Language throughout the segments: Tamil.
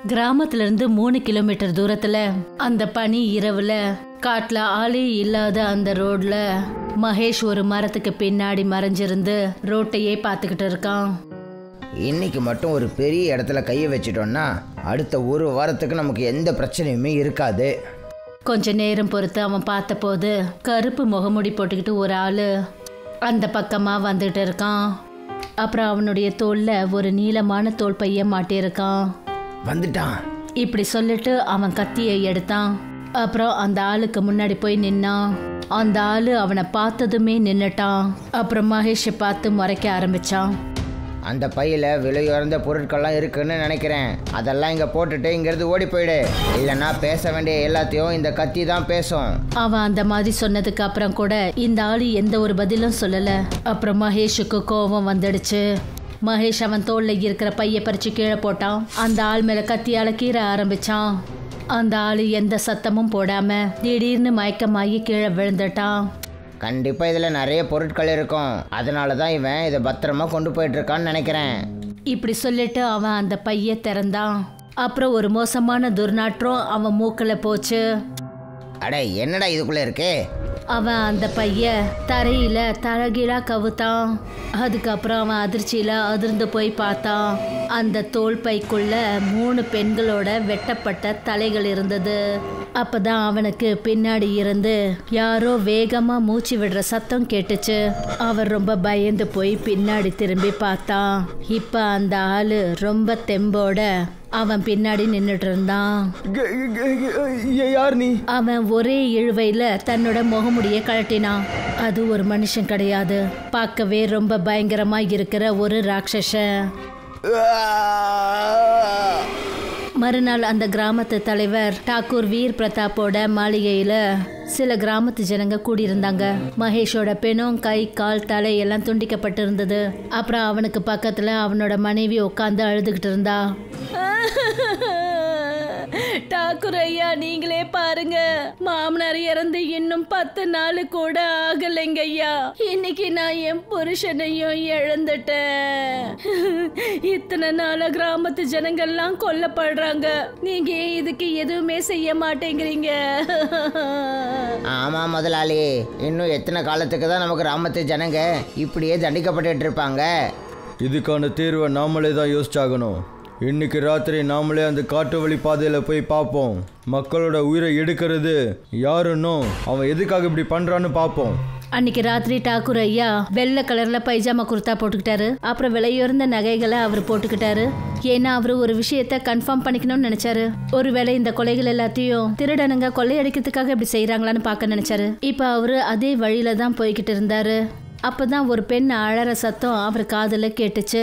கிராமத்துல இருந்து மூணு கிலோமீட்டர் தூரத்துல அந்த பனி இரவுல காட்டுல ஆளே இல்லாத அந்த ரோட்ல மகேஷ் ஒரு மரத்துக்கு பின்னாடி மறைஞ்சிருந்து ரோட்டையே பார்த்துக்கிட்டு இருக்கான் இன்னைக்கு மட்டும் ஒரு பெரிய இடத்துல கையை வச்சிட்டோம்னா அடுத்த ஒரு வாரத்துக்கு நமக்கு எந்த பிரச்சனையுமே இருக்காது கொஞ்ச நேரம் பொறுத்து அவன் பார்த்தபோது கருப்பு முகமுடி போட்டுக்கிட்டு ஒரு ஆளு அந்த பக்கமா வந்துட்டு இருக்கான் அப்புறம் அவனுடைய தோல்ல ஒரு நீளமான தோல் பைய மாட்டியிருக்கான் வந்துட்டான் இப்படி சொல்லிட்டு அவன் கத்தியை எடுத்தான் அப்புறம் அந்த ஆளுக்கு முன்னாடி போய் நின்னான் அந்த ஆளு அவனை பார்த்ததுமே நின்னுட்டான் அப்புறம் மகேஷை பார்த்து முறைக்க ஆரம்பிச்சான் அந்த பையில விலையுயர்ந்த பொருட்கள்லாம் இருக்குன்னு நினைக்கிறேன் அதெல்லாம் இங்கே போட்டுட்டு இங்கேருந்து ஓடி போயிடு இல்லைன்னா பேச வேண்டிய எல்லாத்தையும் இந்த கத்தி தான் பேசும் அவன் அந்த மாதிரி சொன்னதுக்கு அப்புறம் கூட இந்த ஆளு எந்த ஒரு பதிலும் சொல்லல அப்புறம் மகேஷுக்கு கோபம் வந்துடுச்சு மகேஷ் அவன் தோல்ல இருக்கிற பைய பறிச்சு கீழே போட்டான் அந்த ஆள் மேல கத்தியால கீற ஆரம்பிச்சான் அந்த ஆளு எந்த சத்தமும் போடாம திடீர்னு மயக்கமாகி கீழே விழுந்துட்டான் கண்டிப்பாக இதில் நிறைய பொருட்கள் இருக்கும் அதனால தான் இவன் இதை பத்திரமா கொண்டு போயிட்டு இருக்கான்னு நினைக்கிறேன் இப்படி சொல்லிட்டு அவன் அந்த பைய திறந்தான் அப்புறம் ஒரு மோசமான துர்நாற்றம் அவன் மூக்குல போச்சு அட என்னடா இதுக்குள்ளே இருக்கு அவன் அந்த பைய தரையில தலகீழா கவுத்தான் அதுக்கப்புறம் அவன் அதிர்ச்சியில அதிர்ந்து போய் பார்த்தான் அந்த தோல் பைக்குள்ள மூணு பெண்களோட வெட்டப்பட்ட தலைகள் இருந்தது அப்பதான் அவனுக்கு பின்னாடி இருந்து யாரோ வேகமா மூச்சு விடுற சத்தம் கேட்டுச்சு அவர் ரொம்ப பயந்து போய் பின்னாடி திரும்பி பார்த்தான் இப்ப அந்த ஆளு ரொம்ப தெம்போட அவன் பின்னாடி நின்னுட்டு இருந்தான் யார் நீ அவன் ஒரே இழுவையில தன்னோட முகமுடிய கழட்டினான் அது ஒரு மனுஷன் கிடையாது பார்க்கவே ரொம்ப பயங்கரமா இருக்கிற ஒரு ராட்சசன் மறுநாள் அந்த கிராமத்து தலைவர் டாக்கூர் வீர் பிரதாப்போட மாளிகையில சில கிராமத்து ஜனங்க கூடியிருந்தாங்க மகேஷோட பெணும் கை கால் தலை எல்லாம் துண்டிக்கப்பட்டிருந்தது அப்புறம் அவனுக்கு பக்கத்துல அவனோட மனைவி உட்காந்து அழுதுகிட்டு இருந்தா டாக்கூர் ஐயா நீங்களே பாருங்க மாமனார் இறந்து இன்னும் பத்து நாள் கூட ஆகலைங்க ஐயா இன்னைக்கு நான் என் புருஷனையும் இழந்துட்டேன் இத்தனை நாளா கிராமத்து ஜனங்கள்லாம் கொல்லப்படுறாங்க நீங்க ஏன் இதுக்கு எதுவுமே செய்ய மாட்டேங்கிறீங்க ஆமாம் முதலாளி இன்னும் எத்தனை காலத்துக்கு தான் நமக்கு கிராமத்து ஜனங்க இப்படியே தண்டிக்கப்பட்டுட்டு இருப்பாங்க இதுக்கான தீர்வை நாமளே தான் யோசிச்சாகணும் இன்னைக்கு ராத்திரி நாமளே அந்த காட்டு வழி பாதையில் போய் பார்ப்போம் மக்களோட உயிரை எடுக்கிறது யாருன்னும் அவன் எதுக்காக இப்படி பண்றான்னு பார்ப்போம் அன்னைக்கு ராத்திரி டாக்கூர் ஐயா வெள்ளை கலர்ல பைஜாமா குர்தா போட்டுக்கிட்டாரு அப்புறம் விலையுயர்ந்த நகைகளை அவர் போட்டுக்கிட்டாரு ஏன்னா அவரு ஒரு விஷயத்த கன்ஃபார்ம் பண்ணிக்கணும்னு நினைச்சாரு ஒருவேளை இந்த கொலைகள் எல்லாத்தையும் திருடனுங்க கொள்ளையடிக்கிறதுக்காக இப்படி செய்யறாங்களான்னு பார்க்க நினைச்சாரு இப்ப அவரு அதே வழியில தான் போய்கிட்டு இருந்தாரு அப்பதான் ஒரு பெண் அழற சத்தம் அவர் காதுல கேட்டுச்சு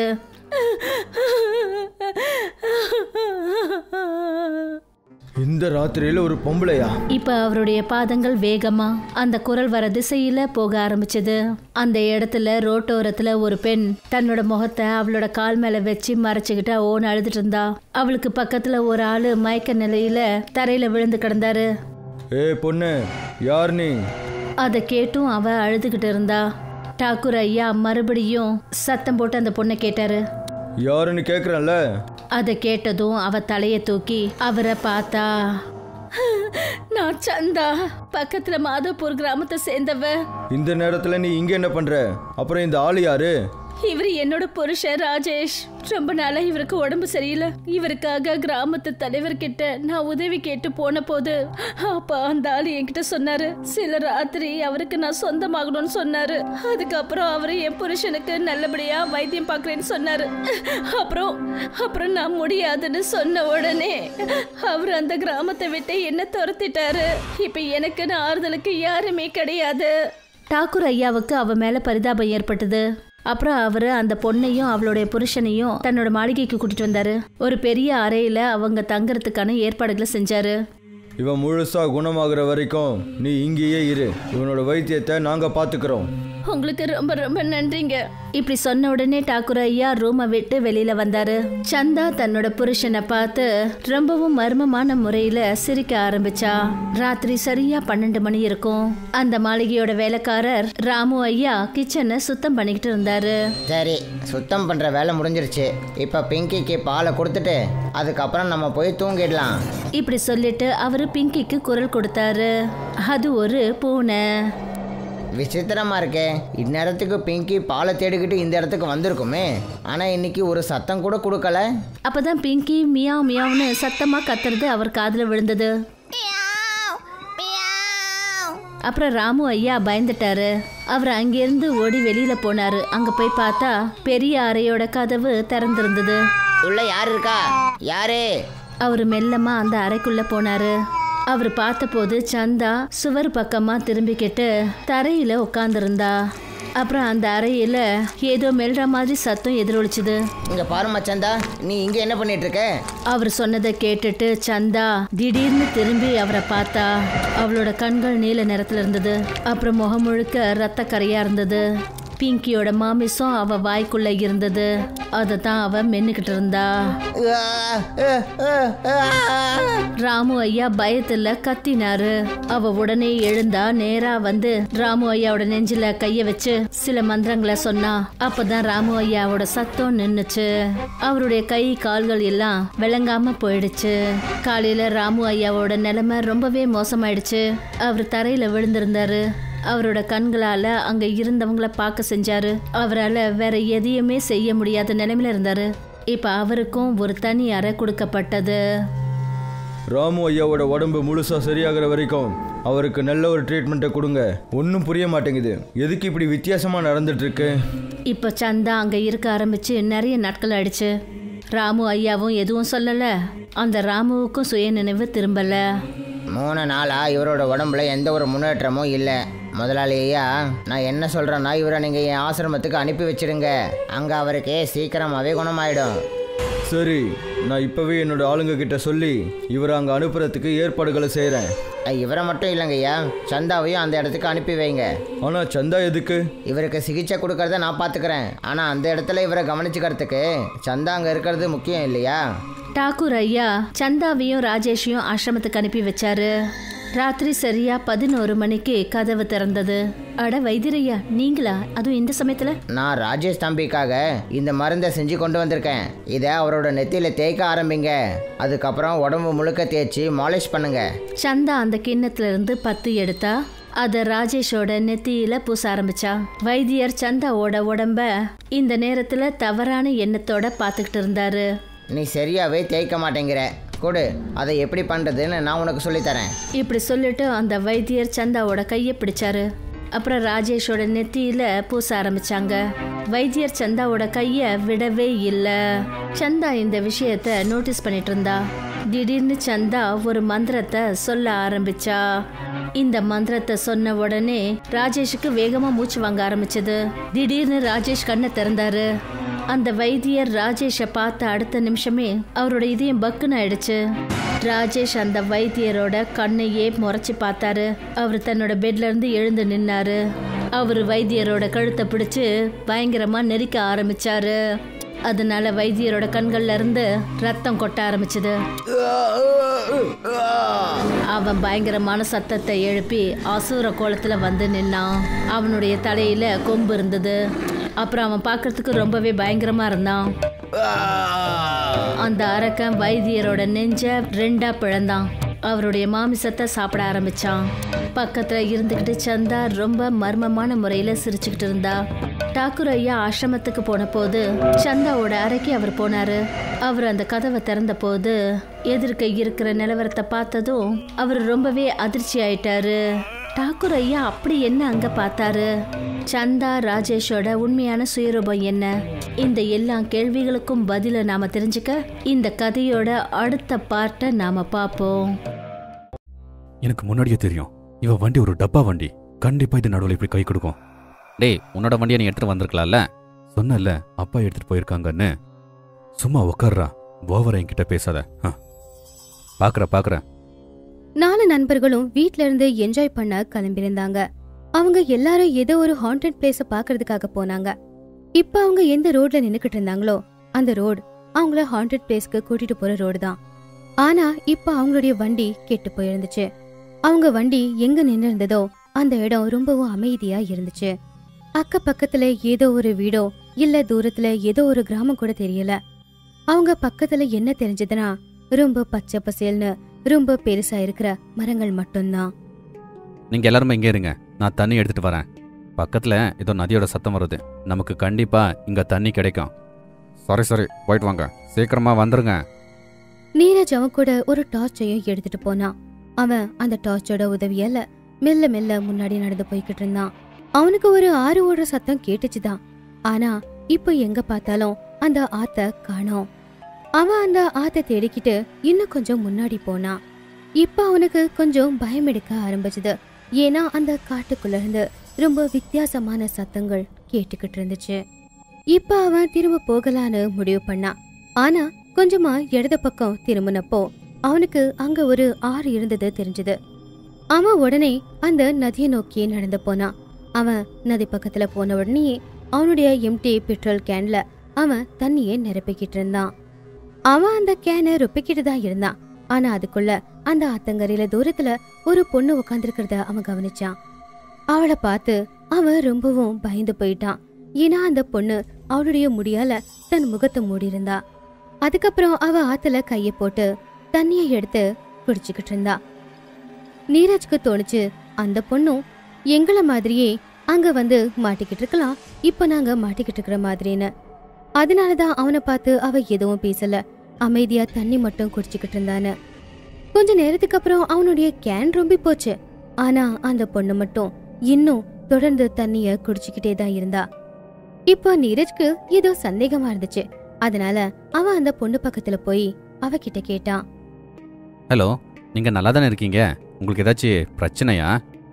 இந்த ராத்திரியில ஒரு பொம்பளையா இப்ப அவருடைய பாதங்கள் வேகமா அந்த குரல் வர திசையில போக ஆரம்பிச்சது அந்த இடத்துல ரோட்டோரத்துல ஒரு பெண் தன்னோட முகத்தை அவளோட கால் மேல வச்சு மறைச்சுக்கிட்டு ஓன்னு அழுதுட்டு இருந்தா அவளுக்கு பக்கத்துல ஒரு ஆளு மயக்க நிலையில தரையில விழுந்து கிடந்தாரு ஏய் பொண்ணு யார் நீ அதை கேட்டும் அவ அழுதுகிட்டு இருந்தா டாக்கூர் ஐயா மறுபடியும் சத்தம் போட்டு அந்த பொண்ணை கேட்டாரு யாருன்னு கேட்குறேன்ல அதை கேட்டதும் அவ தலைய தூக்கி அவரை பார்த்தா நான் சந்தா பக்கத்துல மாதவப்பூர் கிராமத்தை சேர்ந்தவ இந்த நேரத்தில் நீ இங்கே என்ன பண்ற அப்புறம் இந்த ஆள் யாரு இவர் என்னோட புருஷன் ராஜேஷ் ரொம்ப நாளா இவருக்கு உடம்பு சரியில்லை இவருக்காக கிராமத்து தலைவர்கிட்ட நான் உதவி கேட்டு போன போது அப்ப அந்த ஆளு என்கிட்ட சொன்னாரு சில ராத்திரி அவருக்கு நான் சொந்தமாகணும்னு சொன்னாரு அதுக்கப்புறம் அவரு என் புருஷனுக்கு நல்லபடியா வைத்தியம் பார்க்கறேன்னு சொன்னாரு அப்புறம் அப்புறம் நான் முடியாதுன்னு சொன்ன உடனே அவர் அந்த கிராமத்தை விட்டு என்ன துரத்திட்டாரு இப்ப எனக்கு ஆறுதலுக்கு யாருமே கிடையாது டாக்கூர் ஐயாவுக்கு அவ மேல பரிதாபம் ஏற்பட்டது அப்புறம் அவரு அந்த பொண்ணையும் அவளுடைய புருஷனையும் தன்னோட மாளிகைக்கு கூட்டிட்டு வந்தாரு ஒரு பெரிய அறையில அவங்க தங்கறதுக்கான ஏற்பாடுகளை செஞ்சாரு இவன் முழுசா குணமாகிற வரைக்கும் நீ இங்கேயே இரு இவனோட வைத்தியத்தை நாங்கள் பார்த்துக்கிறோம் உங்களுக்கு ரொம்ப ரொம்ப நன்றிங்க இப்படி சொன்ன உடனே டாக்குர் ஐயா ரூமை விட்டு வெளியில வந்தாரு சந்தா தன்னோட புருஷனை பார்த்து ரொம்பவும் மர்மமான முறையில சிரிக்க ஆரம்பிச்சா ராத்திரி சரியா பன்னெண்டு மணி இருக்கும் அந்த மாளிகையோட வேலைக்காரர் ராமு ஐயா கிச்சனை சுத்தம் பண்ணிக்கிட்டு இருந்தாரு சரி சுத்தம் பண்ணுற வேலை முடிஞ்சிருச்சு இப்போ பிங்கிக்கு பாலை கொடுத்துட்டு அதுக்கப்புறம் நம்ம போய் தூங்கிடலாம் இப்படி சொல்லிட்டு அவரு பிங்கிக்கு குரல் கொடுத்தாரு அது ஒரு பூனை விசித்திரமா இருக்கே இந்நேரத்துக்கு பிங்கி பாலை தேடிக்கிட்டு இந்த இடத்துக்கு வந்திருக்குமே ஆனால் இன்னைக்கு ஒரு சத்தம் கூட கொடுக்கல அப்பதான் பிங்கி மியாவ் மியாவ்னு சத்தமா கத்துறது அவர் காதுல விழுந்தது அப்புறம் ராமு ஐயா பயந்துட்டாரு அவர் அங்கிருந்து ஓடி வெளியில போனாரு அங்க போய் பார்த்தா பெரிய அறையோட கதவு திறந்திருந்தது உள்ள யார் இருக்கா யாரு அவர் மெல்லமா அந்த அறைக்குள்ள போனாரு அவர் பார்த்தபோது சந்தா சுவர் பக்கமா திரும்பிக்கிட்டு தரையில உட்காந்துருந்தா அப்புறம் அந்த அறையில ஏதோ மெல்ற மாதிரி சத்தம் எதிரொலிச்சுது இங்க பாருமா சந்தா நீ இங்க என்ன பண்ணிட்டு இருக்க அவர் சொன்னதை கேட்டுட்டு சந்தா திடீர்னு திரும்பி அவரை பார்த்தா அவளோட கண்கள் நீல நிறத்துல இருந்தது அப்புறம் முகம் முழுக்க ரத்த கரையா இருந்தது பிங்கியோட மாமிசம் அவ வாய்க்குள்ள இருந்தது அதை தான் அவ மென்னுக்கிட்டு இருந்தா ராமு ஐயா பயத்துல கத்தினாரு அவ உடனே எழுந்தா நேரா வந்து ராமு ஐயாவோட நெஞ்சில கைய வச்சு சில மந்திரங்களை சொன்னா அப்பதான் ராமு ஐயாவோட சத்தம் நின்னுச்சு அவருடைய கை கால்கள் எல்லாம் விளங்காம போயிடுச்சு காலையில ராமு ஐயாவோட நிலைமை ரொம்பவே மோசமாயிடுச்சு அவர் தரையில விழுந்திருந்தாரு அவரோட கண்களால அங்க இருந்தவங்கள பார்க்க செஞ்சாரு அவரால வேற எதையுமே செய்ய முடியாத நிலைமையில இருந்தாரு இப்ப அவருக்கும் ஒரு தனி அறை கொடுக்கப்பட்டது ராமு ஐயாவோட உடம்பு முழுசா சரியாகிற வரைக்கும் அவருக்கு நல்ல ஒரு ட்ரீட்மெண்ட்டை கொடுங்க ஒன்றும் புரிய மாட்டேங்குது எதுக்கு இப்படி வித்தியாசமா நடந்துட்டு இருக்கு இப்போ சந்தா அங்க இருக்க ஆரம்பிச்சு நிறைய நாட்கள் ஆயிடுச்சு ராமு ஐயாவும் எதுவும் சொல்லல அந்த ராமுவுக்கும் சுய நினைவு திரும்பல மூணு நாளா இவரோட உடம்புல எந்த ஒரு முன்னேற்றமும் இல்லை முதலாளி ஐயா நான் என்ன சொல்கிறேன்னா இவரை நீங்கள் என் ஆசிரமத்துக்கு அனுப்பி வச்சிடுங்க அங்கே அவருக்கு சீக்கிரமாகவே குணமாயிடும் சரி நான் இப்போவே என்னோட ஆளுங்க கிட்ட சொல்லி இவரை அங்கே அனுப்புறதுக்கு ஏற்பாடுகளை செய்கிறேன் அஹ், இவரை மட்டும் இல்லைங்க ஐயா சந்தாவையும் அந்த இடத்துக்கு அனுப்பி வைங்க ஆனால் சந்தா எதுக்கு இவருக்கு சிகிச்சை கொடுக்கறத நான் பார்த்துக்கிறேன் ஆனால் அந்த இடத்துல இவரை கவனிச்சுக்கிறதுக்கு சந்தா அங்கே இருக்கிறது முக்கியம் இல்லையா டாக்கூர் ஐயா சந்தாவையும் ராஜேஷையும் ஆசிரமத்துக்கு அனுப்பி வச்சாரு ராத்திரி சரியா பதினோரு மணிக்கு கதவு திறந்தது அட வைத்தியரையா நீங்களா அதுவும் இந்த சமயத்துல நான் ராஜேஷ் தம்பிக்காக இந்த மருந்தை செஞ்சு கொண்டு வந்திருக்கேன் இதை அவரோட நெத்தியில் தேய்க்க ஆரம்பிங்க அதுக்கப்புறம் உடம்பு முழுக்க தேய்ச்சி மாலிஷ் பண்ணுங்க சந்தா அந்த கிண்ணத்துல இருந்து பத்து எடுத்தா அத ராஜேஷோட நெத்தியில பூச ஆரம்பிச்சா வைத்தியர் சந்தாவோட உடம்ப இந்த நேரத்துல தவறான எண்ணத்தோட பார்த்துக்கிட்டு இருந்தாரு நீ சரியாவே தேய்க்க மாட்டேங்கிற கொடு அதை எப்படி பண்ணுறதுன்னு நான் உனக்கு சொல்லித்தரேன் இப்படி சொல்லிட்டு அந்த வைத்தியர் சந்தாவோட கையை பிடிச்சாரு அப்புறம் ராஜேஷோட நெத்தியில பூச ஆரம்பிச்சாங்க வைத்தியர் சந்தாவோட கைய விடவே இல்ல சந்தா இந்த விஷயத்த நோட்டீஸ் பண்ணிட்டு இருந்தா திடீர்னு சந்தா ஒரு மந்திரத்தை சொல்ல ஆரம்பிச்சா இந்த மந்திரத்தை சொன்ன உடனே ராஜேஷுக்கு வேகமா மூச்சு வாங்க ஆரம்பிச்சது திடீர்னு ராஜேஷ் கண்ணை திறந்தாரு அந்த வைத்தியர் ராஜேஷை பார்த்த அடுத்த நிமிஷமே அவரோட இதயம் பக்குன்னு ஆயிடுச்சு ராஜேஷ் அந்த வைத்தியரோட கண்ணையே முறைச்சு பார்த்தாரு அவர் தன்னோட பெட்ல இருந்து எழுந்து நின்னாரு அவர் வைத்தியரோட கழுத்தை பிடிச்சு பயங்கரமா நெரிக்க ஆரம்பிச்சாரு அதனால வைத்தியரோட கண்கள்ல இருந்து ரத்தம் கொட்ட ஆரம்பிச்சது அவன் பயங்கரமான சத்தத்தை எழுப்பி அசூர கோலத்துல வந்து நின்னான் அவனுடைய தலையில கொம்பு இருந்தது அப்புறம் அவன் பார்க்கறதுக்கு ரொம்பவே பயங்கரமா இருந்தான் அந்த அரக்கன் வைத்தியரோட நெஞ்ச ரெண்டா பிளந்தான் அவருடைய மாமிசத்தை சாப்பிட ஆரம்பிச்சான் பக்கத்துல இருந்துகிட்டு சந்தா ரொம்ப மர்மமான முறையில சிரிச்சுக்கிட்டு இருந்தா டாக்கூர் ஐயா ஆசிரமத்துக்கு போன போது சந்தாவோட அறைக்கு அவர் போனாரு அவர் அந்த கதவை திறந்த போது எதிர்க்க இருக்கிற நிலவரத்தை பார்த்ததும் அவர் ரொம்பவே அதிர்ச்சி ஆயிட்டாரு டாக்கூர் ஐயா அப்படி என்ன அங்க பார்த்தாரு சந்தா ராஜேஷோட உண்மையான சுயரூபம் என்ன இந்த எல்லா கேள்விகளுக்கும் பதில நாம தெரிஞ்சுக்க இந்த கதையோட அடுத்த பார்ட்டை நாம பார்ப்போம் எனக்கு முன்னாடியே தெரியும் இவ வண்டி ஒரு டப்பா வண்டி கண்டிப்பா இது நடுவில் இப்படி கை கொடுக்கும் டேய் உன்னோட வண்டியை நீ எடுத்துட்டு வந்திருக்கலாம்ல சொன்னல அப்பா எடுத்துட்டு போயிருக்காங்கன்னு சும்மா உட்கார்றா ஓவரா என்கிட்ட பேசாத ஆ. பாக்குற பாக்குற நாலு நண்பர்களும் வீட்ல இருந்து என்ஜாய் பண்ண கிளம்பியிருந்தாங்க அவங்க எல்லாரும் ஏதோ ஒரு ஹாண்டட் பிளேஸ பாக்குறதுக்காக போனாங்க இப்ப அவங்க எந்த ரோட்ல நின்னுக்கிட்டு இருந்தாங்களோ அந்த ரோடு அவங்கள ஹாண்டட் பிளேஸ்க்கு கூட்டிட்டு போற ரோடு தான் ஆனா இப்ப அவங்களுடைய வண்டி கெட்டு போயிருந்துச்சு அவங்க வண்டி எங்க நின்னு இருந்ததோ அந்த இடம் ரொம்பவும் அமைதியா இருந்துச்சு அக்க பக்கத்துல ஏதோ ஒரு வீடோ இல்ல தூரத்துல ஏதோ ஒரு கிராமம் கூட தெரியல அவங்க பக்கத்துல என்ன தெரிஞ்சதுன்னா ரொம்ப பச்சை பசேல்னு ரொம்ப பெருசா இருக்கிற மரங்கள் மட்டும்தான் நீங்கள் எல்லாருமே இங்கே இருங்க நான் தண்ணி எடுத்துகிட்டு வரேன் பக்கத்தில் ஏதோ நதியோட சத்தம் வருது நமக்கு கண்டிப்பாக இங்கே தண்ணி கிடைக்கும் சரி சரி போயிட்டு வாங்க சீக்கிரமாக வந்துருங்க நீரஜ் அவன் கூட ஒரு டார்ச்சையும் எடுத்துட்டு போனான் அவன் அந்த டார்ச்சோட உதவியால மெல்ல மெல்ல முன்னாடி நடந்து போய்கிட்டு இருந்தான் அவனுக்கு ஒரு ஆறு ஓடுற சத்தம் கேட்டுச்சுதான் ஆனா இப்போ எங்க பார்த்தாலும் அந்த ஆத்த காணோம் அவன் அந்த ஆத்த தேடிக்கிட்டு இன்னும் கொஞ்சம் முன்னாடி போனான் இப்ப அவனுக்கு கொஞ்சம் பயம் எடுக்க ஆரம்பிச்சது ஏன்னா அந்த காட்டுக்குள்ள இருந்து ரொம்ப வித்தியாசமான சத்தங்கள் கேட்டுக்கிட்டு இருந்துச்சு இப்ப அவன் திரும்ப போகலான்னு முடிவு பண்ணான் ஆனா கொஞ்சமா இடது பக்கம் திரும்பினப்போ அவனுக்கு அங்க ஒரு ஆறு இருந்தது தெரிஞ்சது அவன் உடனே அந்த நதியை நோக்கி நடந்து போனான் அவன் நதி பக்கத்துல போன உடனே அவனுடைய எம்டி பெட்ரோல் கேன்ல அவன் தண்ணியை நிரப்பிக்கிட்டு இருந்தான் அவன் அந்த கேனை ரொப்பிக்கிட்டு தான் இருந்தான் ஆனா அதுக்குள்ள அந்த ஆத்தங்கரையில தூரத்துல ஒரு பொண்ணு உட்காந்துருக்கிறத அவன் கவனிச்சான் அவளை பார்த்து அவன் ரொம்பவும் பயந்து போயிட்டான் ஏன்னா அந்த பொண்ணு அவளுடைய முடியால தன் முகத்தை மூடியிருந்தா அதுக்கப்புறம் அவ ஆத்துல கைய போட்டு தண்ணியை எடுத்து குடிச்சுக்கிட்டு இருந்தா நீரஜ்க்கு தோணுச்சு அந்த பொண்ணும் எங்கள மாதிரியே அங்க வந்து மாட்டிக்கிட்டு இருக்கலாம் இப்ப நாங்க மாட்டிக்கிட்டு இருக்கிற மாதிரின்னு அதனாலதான் அவனை பார்த்து அவ எதுவும் பேசல அமைதியா தண்ணி மட்டும் குடிச்சுக்கிட்டு இருந்தான்னு கொஞ்ச நேரத்துக்கு அப்புறம் அவனுடைய கேன் ரொம்பி போச்சு ஆனா அந்த பொண்ணு மட்டும் இன்னும் தொடர்ந்து தண்ணிய குடிச்சுக்கிட்டே தான் இருந்தா இப்போ நீரஜ்க்கு ஏதோ சந்தேகமா இருந்துச்சு அதனால அவன் அந்த பொண்ணு பக்கத்துல போய் அவகிட்ட கேட்டான் ஹலோ நீங்கள் நல்லா தானே இருக்கீங்க உங்களுக்கு ஏதாச்சும் பிரச்சனையா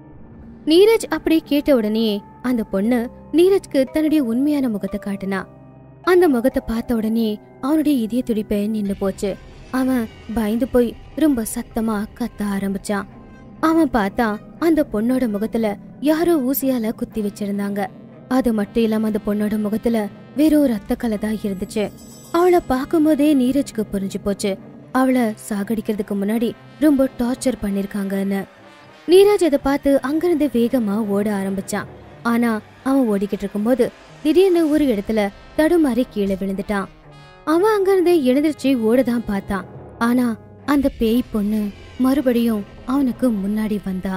நீரஜ் அப்படி கேட்ட உடனே அந்த பொண்ணு நீரஜ்க்கு தன்னுடைய உண்மையான முகத்தை காட்டினா அந்த முகத்தை பார்த்த உடனே அவனுடைய இதய துடிப்பே நின்னு போச்சு அவன் பயந்து போய் ரொம்ப சத்தமா கத்த ஆரம்பிச்சான் அவன் பார்த்தா அந்த பொண்ணோட முகத்துல யாரோ ஊசியால குத்தி வச்சிருந்தாங்க அது மட்டும் இல்லாம அந்த பொண்ணோட முகத்துல வெறும் ரத்த கலை தான் இருந்துச்சு அவளை பார்க்கும்போதே நீரஜ்க்கு புரிஞ்சு போச்சு அவளை சாகடிக்கிறதுக்கு முன்னாடி ரொம்ப டார்ச்சர் பண்ணிருக்காங்கன்னு நீரஜ் அதை பார்த்து அங்கிருந்து வேகமா ஓட ஆரம்பிச்சான் ஆனா அவன் ஓடிக்கிட்டு இருக்கும்போது திடீர்னு ஒரு இடத்துல தடுமாறி கீழே விழுந்துட்டான் அவன் அங்கிருந்து எழுந்திருச்சு ஓடதான் பார்த்தான் ஆனா அந்த பேய் பொண்ணு மறுபடியும் அவனுக்கு முன்னாடி வந்தா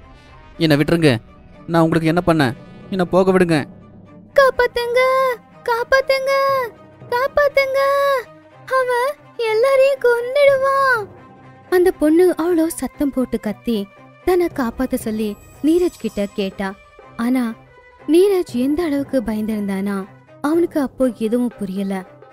என்னை விட்டுருங்க நான் உங்களுக்கு என்ன பண்ணேன் என்னை போக விடுங்க காப்பாத்துங்க காப்பாத்துங்க காப்பாத்துங்க அவன் எல்லாரையும் கொன்னுடுவான் அந்த பொண்ணு அவ்வளோ சத்தம் போட்டு கத்தி தன்னை காப்பாத்த சொல்லி நீரஜ் கிட்ட கேட்டா ஆனா நீரஜ் எந்த அளவுக்கு பயந்திருந்தானா அவனுக்கு அப்போ எதுவும் புரியல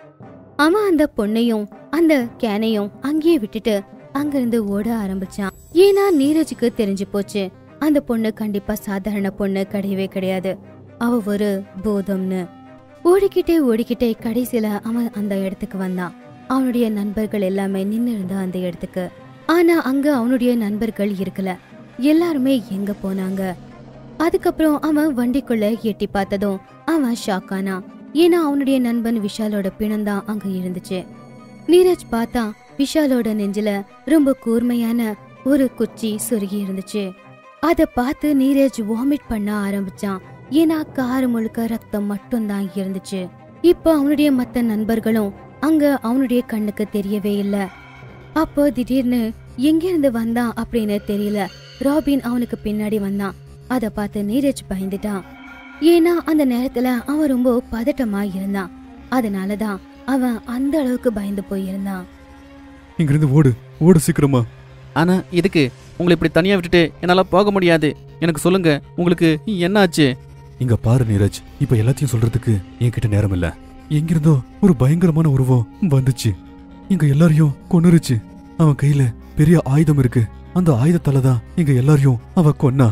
அவன் அந்த பொண்ணையும் அந்த கேனையும் அங்கேயே விட்டுட்டு அங்கிருந்து ஓட ஆரம்பிச்சான் ஏன்னா நீரஜுக்கு தெரிஞ்சு போச்சு அந்த பொண்ணு கண்டிப்பா சாதாரண பொண்ணு கிடையவே கிடையாது அவ ஒரு பூதம்னு ஓடிக்கிட்டே ஓடிக்கிட்டே கடைசியில அவன் அந்த இடத்துக்கு வந்தான் அவனுடைய நண்பர்கள் எல்லாமே நின்னு இருந்தா அந்த இடத்துக்கு ஆனா அங்க அவனுடைய நண்பர்கள் இருக்கல எல்லாருமே எங்க போனாங்க அதுக்கப்புறம் அவன் வண்டிக்குள்ள எட்டி பார்த்ததும் அவன் ஷாக் ஆனான் ஏன்னா அவனுடைய நண்பன் விஷாலோட பிணம் தான் அங்க இருந்துச்சு நீரஜ் பார்த்தா விஷாலோட நெஞ்சில ரொம்ப கூர்மையான ஒரு குச்சி சொருகி இருந்துச்சு அத பார்த்து நீரஜ் வாமிட் பண்ண ஆரம்பிச்சான் ஏன்னா கார் முழுக்க ரத்தம் மட்டும்தான் இருந்துச்சு இப்போ அவனுடைய மத்த நண்பர்களும் அங்க அவனுடைய கண்ணுக்கு தெரியவே இல்ல அப்போ திடீர்னு எங்க இருந்து வந்தான் அப்படின்னு தெரியல ராபின் அவனுக்கு பின்னாடி வந்தான் அத பார்த்து நீரஜ் பயந்துட்டான் ஏன்னா அந்த நேரத்துல அவன் ரொம்ப பதட்டமா இருந்தான் அதனாலதான் அவன் அந்த அளவுக்கு பயந்து போயிருந்தான் இங்கிருந்து ஓடு ஓடு சீக்கிரமா ஆனால் இதுக்கு உங்களை இப்படி தனியாக விட்டுட்டு என்னால் போக முடியாது எனக்கு சொல்லுங்க உங்களுக்கு என்ன ஆச்சு இங்க பாரு நீரஜ் இப்ப எல்லாத்தையும் சொல்றதுக்கு என்கிட்ட நேரம் இல்ல எங்கிருந்தோ ஒரு பயங்கரமான உருவம் வந்துச்சு எங்க எல்லாரையும் கொன்னுருச்சு அவன் கையில பெரிய ஆயுதம் இருக்கு அந்த ஆயுதத்தால தான் எங்க எல்லாரையும் அவ கொன்னா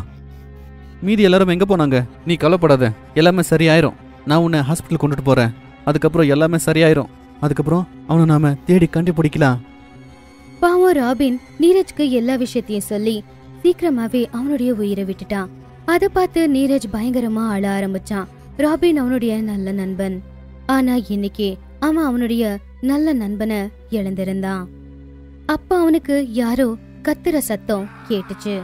மீதி எல்லாரும் எங்கே போனாங்க நீ கவலைப்படாத எல்லாமே சரியாயிரும் நான் உன்னை ஹாஸ்பிட்டல் கொண்டுட்டு போகிறேன் அதுக்கப்புறம் எல்லாமே சரியாயிரும் அதுக்கப்புறம் அவனை நாம தேடி கண்டுபிடிக்கலாம் பாவம் ராபின் நீரஜ்க்கு எல்லா விஷயத்தையும் சொல்லி சீக்கிரமாவே அவனுடைய உயிரை விட்டுட்டான் அத பார்த்து நீரஜ் பயங்கரமா அழ ஆரம்பிச்சான் ராபின் அவனுடைய நல்ல நண்பன் ஆனா இன்னைக்கு அவன் அவனுடைய நல்ல நண்பனை இழந்திருந்தான் அப்ப அவனுக்கு யாரோ கத்துற சத்தம் கேட்டுச்சு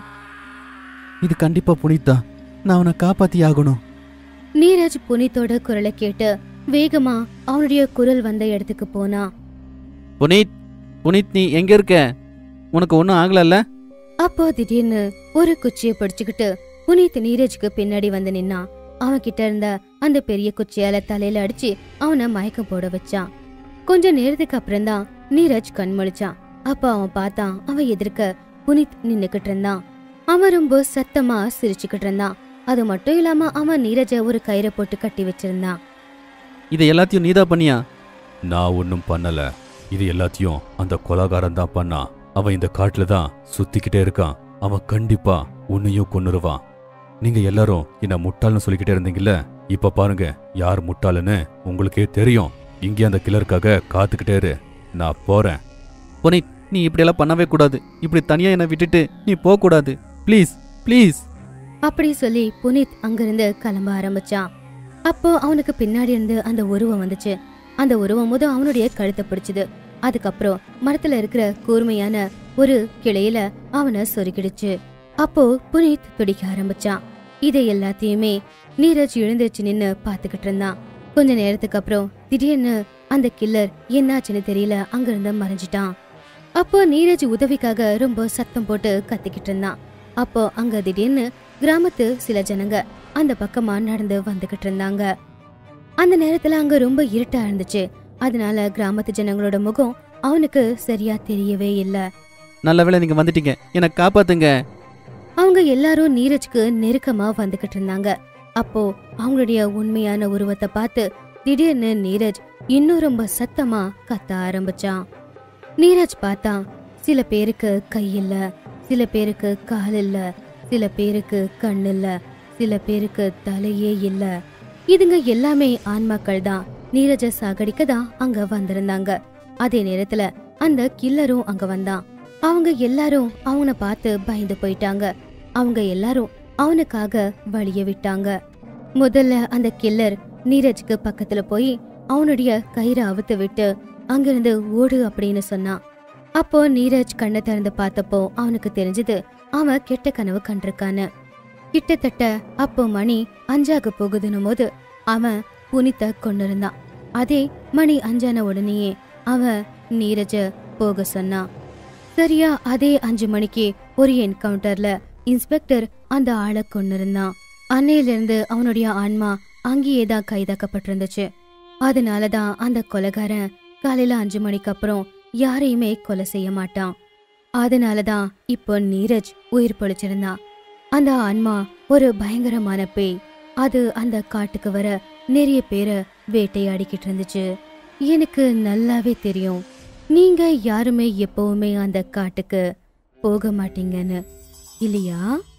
இது கண்டிப்பா புனித் தான் நான் அவனை காப்பாத்தி ஆகணும் நீரஜ் புனித்தோட குரலை கேட்டு வேகமா அவனுடைய குரல் வந்த இடத்துக்கு போனான் புனித் புனித் நீ எங்க இருக்க உனக்கு ஒன்றும் ஆகலல்ல அப்போ திடீர்னு ஒரு குச்சியை பிடிச்சுக்கிட்டு புனித் நீரஜ்க்கு பின்னாடி வந்து நின்னான் அவன் கிட்ட இருந்த அந்த பெரிய குச்சியால தலையில அடிச்சு அவனை மயக்கம் போட வச்சான் கொஞ்ச நேரத்துக்கு அப்புறம்தான் நீரஜ் கண் முழிச்சான் அப்ப அவன் பார்த்தான் அவன் எதிர்க்க புனித் நின்னுக்கிட்டு இருந்தான் அவன் ரொம்ப சத்தமா சிரிச்சுக்கிட்டு இருந்தான் அது மட்டும் இல்லாம அவன் நீரஜ ஒரு கயிறை போட்டு கட்டி வச்சிருந்தான் இதை எல்லாத்தையும் நீதா பண்ணியா நான் ஒன்றும் பண்ணல இது எல்லாத்தையும் அந்த கொலாகாரன் தான் பண்ணான் அவன் இந்த காட்டுல தான் சுத்திக்கிட்டே இருக்கான் அவன் கண்டிப்பா உன்னையும் கொன்னுருவான் நீங்க எல்லாரும் என்ன முட்டாள்னு சொல்லிக்கிட்டே இருந்தீங்கல்ல இப்ப பாருங்க யார் முட்டாளுன்னு உங்களுக்கே தெரியும் இங்கே அந்த கிளருக்காக காத்துக்கிட்டே இரு நான் போறேன் புனித் நீ இப்படியெல்லாம் பண்ணவே கூடாது இப்படி தனியா என்னை விட்டுட்டு நீ போக கூடாது ப்ளீஸ் ப்ளீஸ் அப்படி சொல்லி புனித் அங்கிருந்து கிளம்ப ஆரம்பிச்சான் அப்போ அவனுக்கு பின்னாடி இருந்து அந்த உருவம் வந்துச்சு அந்த உருவம் முத அவனுடைய கழுத்தை பிடிச்சது அதுக்கப்புறம் மரத்துல இருக்கிற கூர்மையான ஒரு கிளையில அவனை சொருகிடுச்சு அப்போ புனித் துடிக்க ஆரம்பிச்சான் இதை எல்லாத்தையுமே நீரஜ் எழுந்திருச்சு நின்னு பாத்துக்கிட்டு இருந்தான் கொஞ்ச நேரத்துக்கு அப்புறம் திடீர்னு அந்த கில்லர் என்னாச்சுன்னு தெரியல அங்கிருந்து மறைஞ்சிட்டான் அப்போ நீரஜ் உதவிக்காக ரொம்ப சத்தம் போட்டு கத்திக்கிட்டு இருந்தான் அப்போ அங்க திடீர்னு கிராமத்து சில ஜனங்க அந்த பக்கமா நடந்து வந்துகிட்டு இருந்தாங்க அந்த நேரத்துல அங்க ரொம்ப இருட்டா இருந்துச்சு அதனால கிராமத்து ஜனங்களோட முகம் அவனுக்கு சரியா தெரியவே இல்ல நல்ல வேளை நீங்க வந்துட்டீங்க என்னை காப்பாத்துங்க அவங்க எல்லாரும் நீரஜ்க்கு நெருக்கமா வந்துகிட்டு இருந்தாங்க அப்போ அவங்களுடைய உண்மையான உருவத்தை பார்த்து திடீர்னு நீரஜ் இன்னும் ரொம்ப சத்தமா கத்த ஆரம்பிச்சான் நீரஜ் பார்த்தான் சில பேருக்கு கை இல்ல சில பேருக்கு கால் இல்ல சில பேருக்கு கண் இல்ல சில பேருக்கு தலையே இல்ல இதுங்க எல்லாமே ஆன்மாக்கள் தான் நீரஜ சாகடிக்க தான் அங்க வந்திருந்தாங்க அதே நேரத்துல அந்த கில்லரும் அங்க வந்தான் அவங்க எல்லாரும் அவனை பார்த்து பயந்து போயிட்டாங்க அவங்க எல்லாரும் அவனுக்காக வழிய விட்டாங்க முதல்ல அந்த கில்லர் நீரஜ்க்கு பக்கத்துல போய் அவனுடைய கயிறை அவுத்து விட்டு அங்கிருந்து ஓடு அப்படின்னு சொன்னான் அப்போ நீரஜ் கண்ணை திறந்து பார்த்தப்போ அவனுக்கு தெரிஞ்சது அவன் கெட்ட கனவு கண்டிருக்கான்னு கிட்டத்தட்ட அப்போ மணி அஞ்சாக போகுதுன்னும் போது அவன் புனித்த கொண்டிருந்தான் அதே மணி அஞ்சான உடனேயே அவன் நீரஜ போக சொன்னான் சரியா அதே அஞ்சு மணிக்கு ஒரு என்கவுண்டர்ல இன்ஸ்பெக்டர் அந்த ஆளை கொண்டிருந்தான் அன்னையிலிருந்து அவனுடைய ஆன்மா அங்கேயே தான் கைதாக்கப்பட்டிருந்துச்சு அதனாலதான் அந்த கொலைகாரன் காலையில அஞ்சு மணிக்கு அப்புறம் யாரையுமே கொலை செய்ய மாட்டான் அதனாலதான் இப்போ நீரஜ் உயிர் பொழைச்சிருந்தான் அந்த ஆன்மா ஒரு பயங்கரமான பேய் அது அந்த காட்டுக்கு வர நிறைய பேரை வேட்டையாடிக்கிட்டு இருந்துச்சு எனக்கு நல்லாவே தெரியும் நீங்க யாருமே எப்பவுமே அந்த காட்டுக்கு போக மாட்டீங்கன்னு இல்லையா